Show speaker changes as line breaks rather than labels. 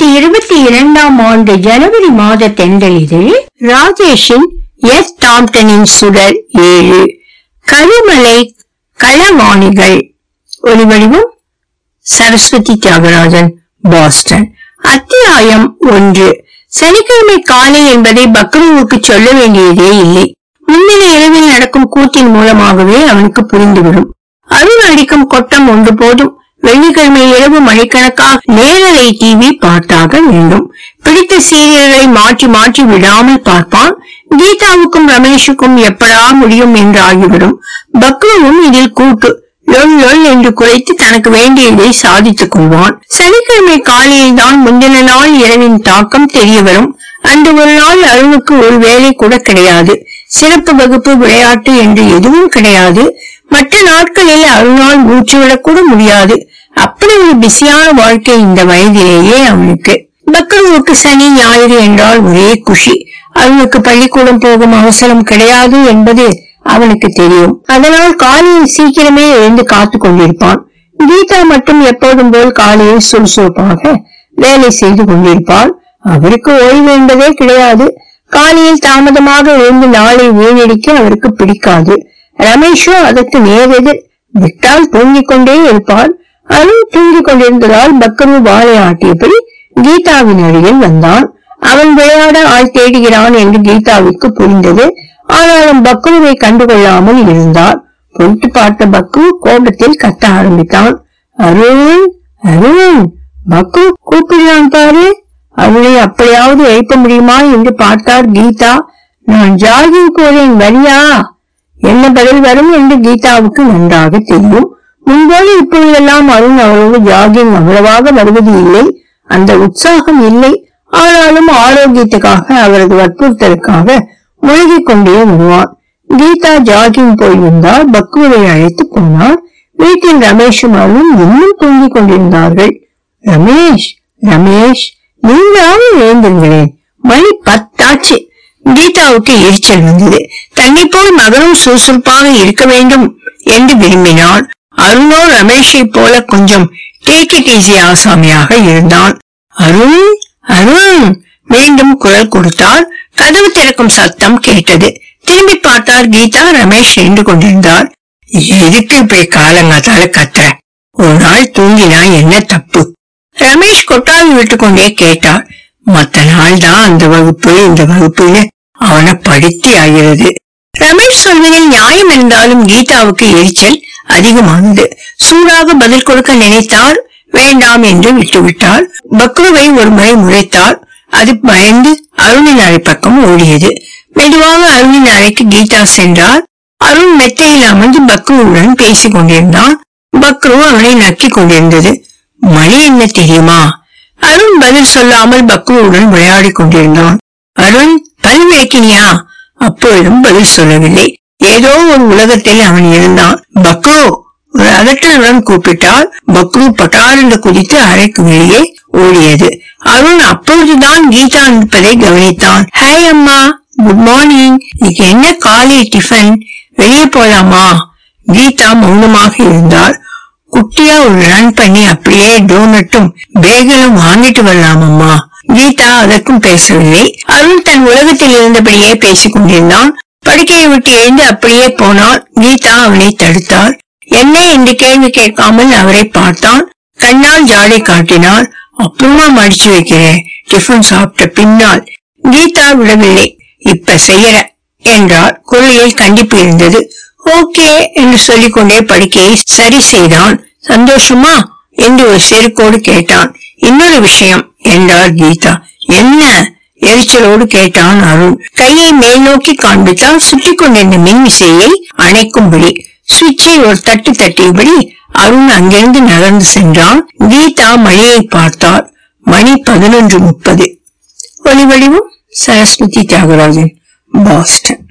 இரண்டாயிரத்தி இருபத்தி இரண்டாம் ஆண்டு ஜனவரி மாத தென்றலிதழில் ராஜேஷின் எஸ் டாம்டனின் சுடர் ஏழு கருமலை களவாணிகள் ஒலிவடிவம் சரஸ்வதி தியாகராஜன் பாஸ்டன் அத்தியாயம் ஒன்று சனிக்கிழமை காலை என்பதை பக்ருவுக்கு சொல்ல வேண்டியதே இல்லை முன்னின இரவில் நடக்கும் கூத்தின் மூலமாகவே அவனுக்கு புரிந்துவிடும் அருண் அடிக்கும் கொட்டம் ஒன்று போதும் வெள்ளிக்கிழமை இரவு மணிக்கணக்காக நேரலை டிவி பார்த்தாக வேண்டும் பிடித்த சீரியல்களை மாற்றி மாற்றி விடாமல் பார்ப்பான் கீதாவுக்கும் ரமேஷுக்கும் எப்படா முடியும் என்று ஆகிவிடும் பக்ருவும் இதில் கூட்டு லொல் லொல் என்று குறைத்து தனக்கு வேண்டியதை சாதித்துக் கொள்வான் சனிக்கிழமை காலையில் தான் முந்தின நாள் இரவின் தாக்கம் தெரிய வரும் அன்று ஒரு நாள் அருணுக்கு ஒரு வேலை கூட கிடையாது சிறப்பு வகுப்பு விளையாட்டு என்று எதுவும் கிடையாது மற்ற நாட்களில் அருணால் மூச்சு விடக்கூட முடியாது அப்படி ஒரு பிஸியான வாழ்க்கை இந்த வயதிலேயே அவனுக்கு பக்ருவுக்கு சனி ஞாயிறு என்றால் ஒரே குஷி அவனுக்கு பள்ளிக்கூடம் போகும் அவசரம் கிடையாது என்பது அவனுக்கு தெரியும் அதனால் காலையில் சீக்கிரமே எழுந்து காத்து கொண்டிருப்பான் கீதா மட்டும் எப்போதும் போல் காலையில் சுறுசுறுப்பாக வேலை செய்து கொண்டிருப்பாள் அவருக்கு ஓய்வு என்பதே கிடையாது காலையில் தாமதமாக எழுந்து நாளை வீணடிக்க அவருக்கு பிடிக்காது ரமேஷோ அதற்கு நேரெதிர் விட்டால் தூங்கிக் கொண்டே இருப்பார் அருண் தூங்கிக் கொண்டிருந்ததால் பக்ரு வாழை ஆட்டியபடி கீதாவின் அருகில் வந்தான் அவன் விளையாட ஆள் தேடுகிறான் என்று கீதாவுக்கு புரிந்தது ஆனாலும் பக்ருவை கண்டுகொள்ளாமல் இருந்தார் பொருட்டு பார்த்த பக்ரு கோபத்தில் கத்த ஆரம்பித்தான் அருண் அருண் பக்ரு கூப்பிடுறான் பாரு அவளை அப்படியாவது எழுப்ப முடியுமா என்று பார்த்தார் கீதா நான் ஜாகிங் போறேன் வரியா என்ன பதில் வரும் என்று கீதாவுக்கு நன்றாக தெரியும் முன்போது இப்பொழுதெல்லாம் அருண் அவளோடு ஜாகிங் அவ்வளவாக வருவது இல்லை அந்த உற்சாகம் இல்லை ஆனாலும் ஆரோக்கியத்துக்காக அவரது வற்புறுத்தலுக்காக முழுகிக் கொண்டே வருவான் கீதா ஜாகிங் போயிருந்தால் பக்குவை அழைத்து போனார் வீட்டில் ரமேஷும் அருணும் இன்னும் தூங்கிக் கொண்டிருந்தார்கள் ரமேஷ் ரமேஷ் நீங்களாவது எழுந்துங்களேன் மணி பத்தாச்சு கீதாவுக்கு எரிச்சல் வந்தது தன்னை போல் மகனும் சுறுசுறுப்பாக இருக்க வேண்டும் என்று விரும்பினாள் அருணோ ரமேஷை போல கொஞ்சம் டேக் இட் ஈஸி ஆசாமியாக இருந்தான் அருண் அருண் மீண்டும் குரல் கொடுத்தால் கதவு திறக்கும் சத்தம் கேட்டது திரும்பி பார்த்தார் கீதா ரமேஷ் நின்று கொண்டிருந்தார் எதுக்கு இப்படி காலங்காத்தால கத்துற ஒரு நாள் தூங்கினா என்ன தப்பு ரமேஷ் கொட்டாவி விட்டு கொண்டே கேட்டார் மத்த நாள் தான் அந்த வகுப்பு இந்த வகுப்புன்னு அவனை படுத்தி ஆகிறது ரமேஷ் சொல்வதில் நியாயம் இருந்தாலும் கீதாவுக்கு எரிச்சல் அதிகமானது சூடாக பதில் கொடுக்க நினைத்தால் வேண்டாம் என்று விட்டுவிட்டாள் பக்ருவை ஒரு முறை முறைத்தாள் அது பயந்து அருணின் அறை பக்கம் ஓடியது மெதுவாக அருணின் அறைக்கு கீதா சென்றார் அருண் மெத்தையில் அமர்ந்து பக்ருவுடன் பேசிக் கொண்டிருந்தான் பக்ரு அவனை நக்கிக் கொண்டிருந்தது மணி என்ன தெரியுமா அருண் பதில் சொல்லாமல் பக்ருவுடன் விளையாடி கொண்டிருந்தான் அருண் பல் விளக்கினியா அப்பொழுதும் பதில் சொல்லவில்லை ஏதோ ஒரு உலகத்தில் அவன் இருந்தான் பக்ரு ஒரு அதட்டலுடன் கூப்பிட்டால் பக்ரு பட்டாரென்று குதித்து அறைக்கு வெளியே ஓடியது அருண் அப்பொழுதுதான் கீதா நிற்பதை கவனித்தான் ஹாய் அம்மா குட் மார்னிங் இன்னைக்கு என்ன காலை டிஃபன் வெளியே போலாமா கீதா மௌனமாக இருந்தாள் குட்டியா ஒரு ரன் பண்ணி அப்படியே டோனட்டும் பேகலும் வாங்கிட்டு வரலாம் அம்மா கீதா அதற்கும் பேசவில்லை அருண் தன் உலகத்தில் இருந்தபடியே பேசிக் கொண்டிருந்தான் படுக்கையை விட்டு எழுந்து அப்படியே போனான் கீதா அவனை தடுத்தாள் என்ன என்று கேள்வி கேட்காமல் அவரை பார்த்தான் கண்ணால் ஜாடை காட்டினாள் அப்புறமா மடிச்சு வைக்கிறேன் டிஃபன் சாப்பிட்ட பின்னால் கீதா விடவில்லை இப்ப செய்யற என்றார் குரலில் கண்டிப்பு இருந்தது ஓகே என்று சொல்லிக்கொண்டே படுக்கையை சரி செய்தான் சந்தோஷமா என்று ஒரு செருக்கோடு கேட்டான் இன்னொரு விஷயம் என்றார் கீதா என்ன எரிச்சலோடு கேட்டான் அருண் கையை மேல் நோக்கி காண்பித்தால் சுற்றி கொண்டிருந்த மின் விசையை அணைக்கும்படி சுவிட்சை ஒரு தட்டு தட்டியபடி அருண் அங்கிருந்து நகர்ந்து சென்றான் கீதா மணியை பார்த்தார் மணி பதினொன்று முப்பது ஒளிவடிவும் சரஸ்வதி தியாகராஜன் பாஸ்டன்